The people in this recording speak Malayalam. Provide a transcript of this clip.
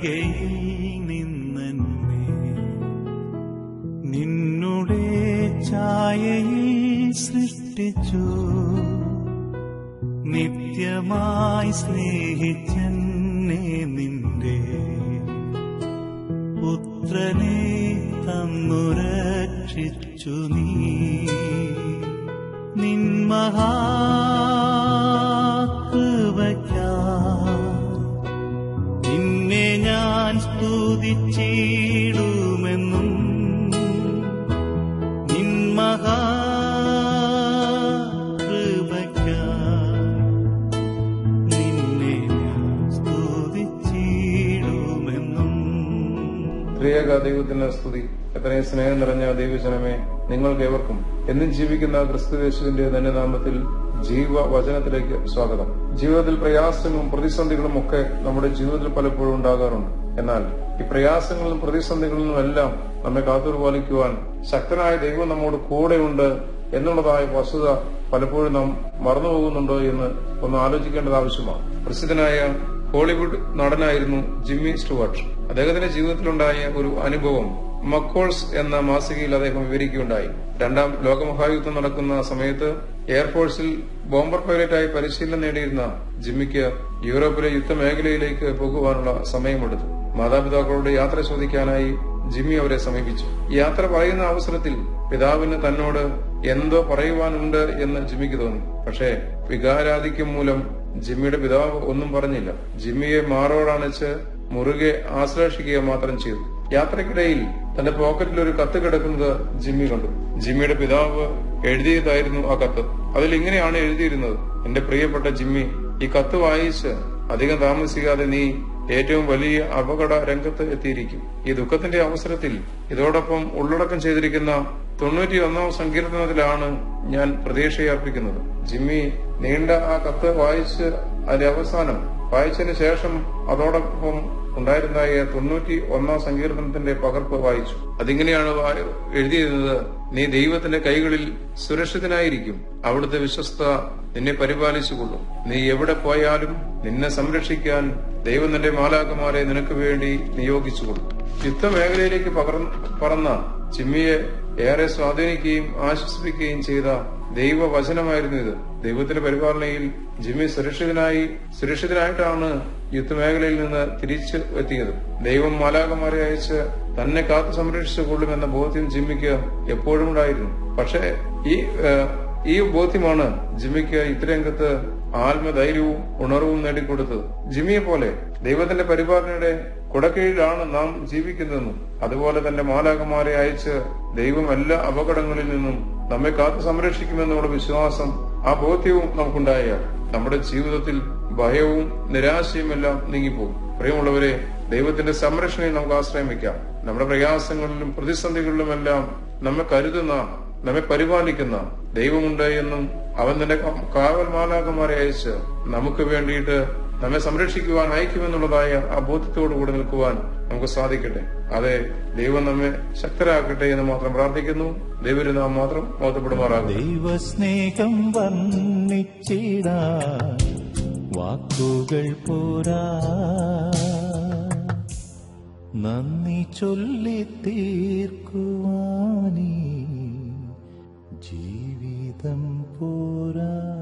നാഴികയിൽ നിന്നെന്നെ നിന്നുടെ ഛായയിൽ സൃഷ്ടിച്ചു നിത്യമായി സ്നേഹിച്ചെന്നെ നിന്റെ പുത്രനെ തന്നു രക്ഷിച്ചു നീ നിന്മഹാകൃപയ്ക്കായി നിന്നെ ഞാൻ സ്തുതിച്ചിടുമെന്നും നിന്മഹാകൃപയ്ക്കായി നിന്നെ ഞാൻ സ്തുതിച്ചിടുമെന്നും ത്രിയേക ദൈവത്തിന് സ്തുതി എത്രയും സ്നേഹം നിറഞ്ഞ ദൈവജനമേ നിങ്ങൾക്ക് ഏവർക്കും എന്നും ജീവിക്കുന്ന ക്രിസ്തുവേശുവിന്റെ തന്നെ നാമത്തിൽ ജീവവചനത്തിലേക്ക് സ്വാഗതം ജീവിതത്തിൽ പ്രയാസങ്ങളും പ്രതിസന്ധികളും ഒക്കെ നമ്മുടെ ജീവിതത്തിൽ പലപ്പോഴും ഉണ്ടാകാറുണ്ട് എന്നാൽ ഈ പ്രയാസങ്ങളിലും പ്രതിസന്ധികളിലും എല്ലാം നമ്മെ കാത്തുപാലിക്കുവാൻ ശക്തനായ ദൈവം നമ്മോട് കൂടെയുണ്ട് എന്നുള്ളതായ വസ്തുത പലപ്പോഴും നാം മറന്നുപോകുന്നുണ്ടോ എന്ന് ഒന്ന് ആലോചിക്കേണ്ടത് ആവശ്യമാണ് പ്രസിദ്ധനായ ഹോളിവുഡ് നടനായിരുന്നു ജിമ്മി സ്റ്റുവർട്ട് അദ്ദേഹത്തിന്റെ ജീവിതത്തിലുണ്ടായ ഒരു അനുഭവം മക്കോൾസ് എന്ന മാസികയിൽ അദ്ദേഹം വിവരിക്കുകയുണ്ടായി രണ്ടാം ലോകമഹായുദ്ധം നടക്കുന്ന സമയത്ത് എയർഫോഴ്സിൽ ബോംബർ പൈലറ്റായി പരിശീലനം നേടിയിരുന്ന ജിമ്മിക്ക് യൂറോപ്പിലെ യുദ്ധമേഖലയിലേക്ക് പോകുവാനുള്ള സമയമെടുത്തു മാതാപിതാക്കളോട് യാത്ര ചോദിക്കാനായി ജിമ്മി അവരെ സമീപിച്ചു യാത്ര പറയുന്ന അവസരത്തിൽ പിതാവിന് തന്നോട് എന്തോ പറയുവാനുണ്ട് എന്ന് ജിമ്മിക്ക് തോന്നി പക്ഷേ വികാരാധിക്യം മൂലം ജിമ്മിയുടെ പിതാവ് ഒന്നും പറഞ്ഞില്ല ജിമ്മിയെ മാറോടണച്ച് മുറുകെ ആശ്ലേഷിക്കുക മാത്രം ചെയ്തു യാത്രക്കിടയിൽ തന്റെ പോക്കറ്റിൽ ഒരു കത്ത് കിടക്കുന്നത് ജിമ്മി കണ്ടു ജിമ്മിയുടെ പിതാവ് എഴുതിയതായിരുന്നു ആ കത്ത് അതിൽ ഇങ്ങനെയാണ് എഴുതിയിരുന്നത് എന്റെ പ്രിയപ്പെട്ട ജിമ്മി ഈ കത്ത് വായിച്ച് അധികം താമസിക്കാതെ നീ ഏറ്റവും വലിയ അപകട രംഗത്ത് എത്തിയിരിക്കും ഈ ദുഃഖത്തിന്റെ അവസരത്തിൽ ഇതോടൊപ്പം ഉള്ളടക്കം ചെയ്തിരിക്കുന്ന തൊണ്ണൂറ്റി ഒന്നാം സങ്കീർത്തനത്തിലാണ് ഞാൻ പ്രതീക്ഷയർപ്പിക്കുന്നത് ജിമ്മി നീണ്ട ആ കത്ത് വായിച്ച് അതിന്റെ അവസാനം വായിച്ചതിന് ശേഷം അതോടൊപ്പം ഉണ്ടായിരുന്നായ തൊണ്ണൂറ്റി ഒന്നാം സങ്കീർത്തനത്തിന്റെ പകർപ്പ് വായിച്ചു അതിങ്ങനെയാണ് വാ- എഴുതിയിരുന്നത് നീ ദൈവത്തിന്റെ കൈകളിൽ സുരക്ഷിതനായിരിക്കും അവിടുത്തെ വിശ്വസ്ത നിന്നെ പരിപാലിച്ചുകൊള്ളും നീ എവിടെ പോയാലും നിന്നെ സംരക്ഷിക്കാൻ ദൈവം നിന്റെ മാലാക്കന്മാരെ നിനക്ക് വേണ്ടി നിയോഗിച്ചുകൊള്ളും യുദ്ധമേഖലയിലേക്ക് പകർന്ന് പറന്ന ചിമ്മിയെ ഏറെ സ്വാധീനിക്കുകയും ആശ്വസിപ്പിക്കുകയും ചെയ്ത ദൈവവചനമായിരുന്നു ഇത് ദൈവത്തിന്റെ പരിപാലനയിൽ ജിമ്മി സുരക്ഷിതനായി സുരക്ഷിതനായിട്ടാണ് യുദ്ധമേഖലയിൽ നിന്ന് തിരിച്ചു എത്തിയത് ദൈവം മാലാകന്മാരെ അയച്ച് തന്നെ കാത്തു സംരക്ഷിച്ചു കൊള്ളുമെന്ന ബോധ്യം ജിമ്മിക്ക് എപ്പോഴും ഉണ്ടായിരുന്നു പക്ഷേ ഈ ഏഹ്, ഈ ബോധ്യമാണ് ജിമ്മിക്ക് ഇത്തരംഗത്ത് ആത്മധൈര്യവും ഉണർവും നേടിക്കൊടുത്തത് ജിമ്മിയെ പോലെ ദൈവത്തിന്റെ പരിപാലനയുടെ കുടക്കീഴിലാണ് നാം ജീവിക്കുന്നതെന്നും അതുപോലെ തന്നെ മാലാകന്മാരെ അയച്ച് ദൈവം എല്ലാ അപകടങ്ങളിൽ നിന്നും നമ്മെ കാത്തു സംരക്ഷിക്കുമെന്നുള്ള വിശ്വാസം ആ ബോധ്യവും നമുക്കുണ്ടായാൽ നമ്മുടെ ജീവിതത്തിൽ ഭയവും നിരാശയും എല്ലാം നീങ്ങിപ്പോകും പ്രിയമുള്ളവരെ ദൈവത്തിന്റെ സംരക്ഷണയിൽ നമുക്ക് ആശ്രയം വയ്ക്കാം നമ്മുടെ പ്രയാസങ്ങളിലും പ്രതിസന്ധികളിലുമെല്ലാം നമ്മെ കരുതുന്ന നമ്മെ പരിപാലിക്കുന്ന ദൈവമുണ്ട് എന്നും അവൻ തന്റെ കാവൽ മാലാകന്മാരെ അയച്ച് നമുക്ക് വേണ്ടിയിട്ട് നമ്മെ സംരക്ഷിക്കുവാൻ അയക്കുമെന്നുള്ളതായ ആ ബോധ്യത്തോടു കൂടി നിൽക്കുവാൻ നമുക്ക് സാധിക്കട്ടെ അതെ ദൈവം നമ്മെ ശക്തരാക്കട്ടെ എന്ന് മാത്രം പ്രാർത്ഥിക്കുന്നു ദൈവര് നാം മാത്രം ബോധപ്പെടുമാറാകട്ടെ ദൈവസ്നേഹം വർണ്ണിച്ചിടാ വാക്കുകൾ പോരാ നന്ദി ചൊല്ലി തീർക്കുവാനീ ജീവിതം പോരാ